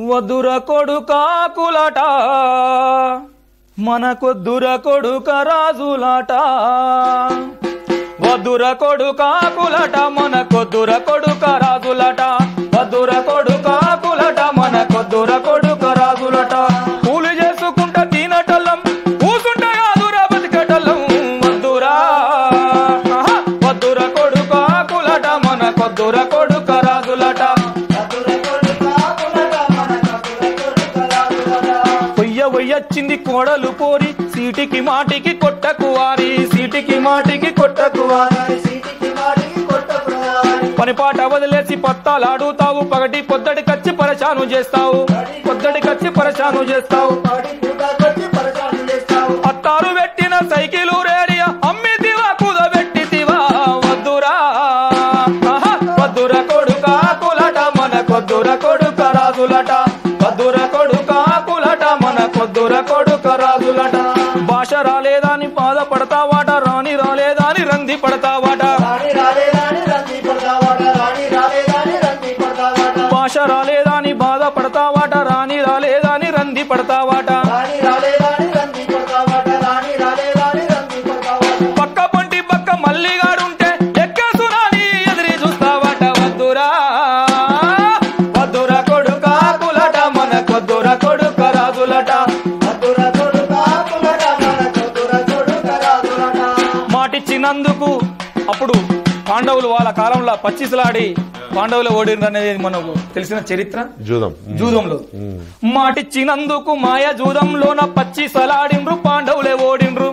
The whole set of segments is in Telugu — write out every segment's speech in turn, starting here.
వదుర కొడుకాకులట మనకొద్దుర కొడుక రాజులాట వదుర కొడుకాకులట మనకొద్దుర కొడుక రాజులట వదుర కొడుకాకులట మనకొద్దుర కొడుక రాజులట పూలు చేసుకుంటా తినటల్లం కూసుంట యాదుర బతికటల్లం వద్దురా ఆహా, వద్దుర కొడుకాకులట మనకొద్దుర కొడుక రాజులట పొయ్య పొయ్యొచ్చింది కోడలు పోరి సీటికి మాటికి కొట్టకువారి సీటికి మాటికి కొట్టకువారి పని పాట వదిలేసి పత్తాలాడుతావు పగటి పొద్దడి కచ్చి పరచాను చేస్తావు పొద్దడి కచ్చి పరచాను చేస్తావు అత్తారు పెట్టిన సైకిలు రేడియా అమ్మితివా కుదబెట్టితివా వద్దురా ఆహా, వద్దుర కొడుక కులట మన కొద్దుర కొడుక రాజులట వద్దుర కొడుక కులట మన కొద్దుర కొడుక రాజులట భాష రాలేదని బాధపడతావాట రాని రాలేదని రంది పడతావాట భాష రాలేదని బాధపడతావాట రాని రాలేదని రంది పడతావాట పక్క పంటి పక్క మల్లిగాడుంటే ఎక్కేసురాని ఎదిరి చూస్తావట వద్దురా వద్దుర కొడుక కులట మన కొద్దుర కొడుక రాజులట మాటిచ్చినందుకు అప్పుడు పాండవులు వాళ్ళ కాలంలో పచ్చిసలాడి పాండవులు ఓడినరు అనేది మనకు తెలిసిన చరిత్ర జూదం జూదంలో మాటిచ్చినందుకు మాయ జూదంలోన పచ్చి సలాడిండ్రు పాండవులే ఓడిండ్రు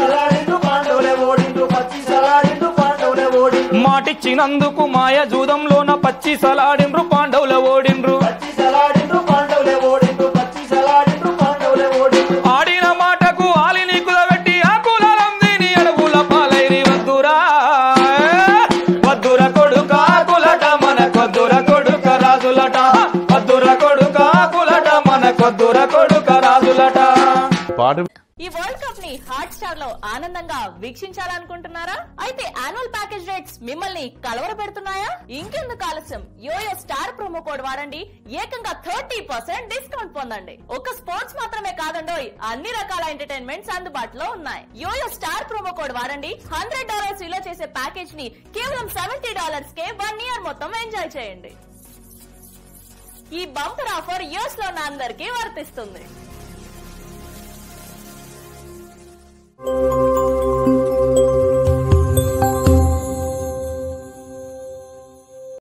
మాటిచ్చినందుకు మాయ జూదంలోన పచ్చి సలాడిండ్రు పాండవుల ఓడిండ్రు ఆడిన మాటకు ఆలిని కులబెట్టి ఆ కులలందిని అడుగుల పాలైరి వద్దురా వద్దుర కొడుక కులట మన కొద్దుర కొడుక రాజులట వద్దుర కొడుక కులట మన కొద్దుర కొడుక రాజులట పాట ఈ వరల్డ్ కప్ ని హాట్ స్టార్ లో ఆనందంగా వీక్షించాలనుకుంటున్నారా అయితే యాన్యువల్ ప్యాకేజ్ రేట్స్ మిమ్మల్ని కలవరపెడుతున్నాయా ఇంకెందుకు ఆలస్యం యోయో స్టార్ ప్రోమో కోడ్ వాడండి ఏకంగా థర్టీ పర్సెంట్ డిస్కౌంట్ పొందండి ఒక స్పోర్ట్స్ మాత్రమే కాదండోయ్ అన్ని రకాల ఎంటర్టైన్మెంట్స్ అందుబాటులో ఉన్నాయి యోయో స్టార్ ప్రోమో కోడ్ వాడండి హండ్రెడ్ డాలర్స్ విలువ చేసే ప్యాకేజ్ ని కేవలం సెవెంటీ డాలర్స్ కే వన్ ఇయర్ మొత్తం ఎంజాయ్ చేయండి ఈ బంపర్ ఆఫర్ యూఎస్ లో ఉన్న అందరికీ వర్తిస్తుంది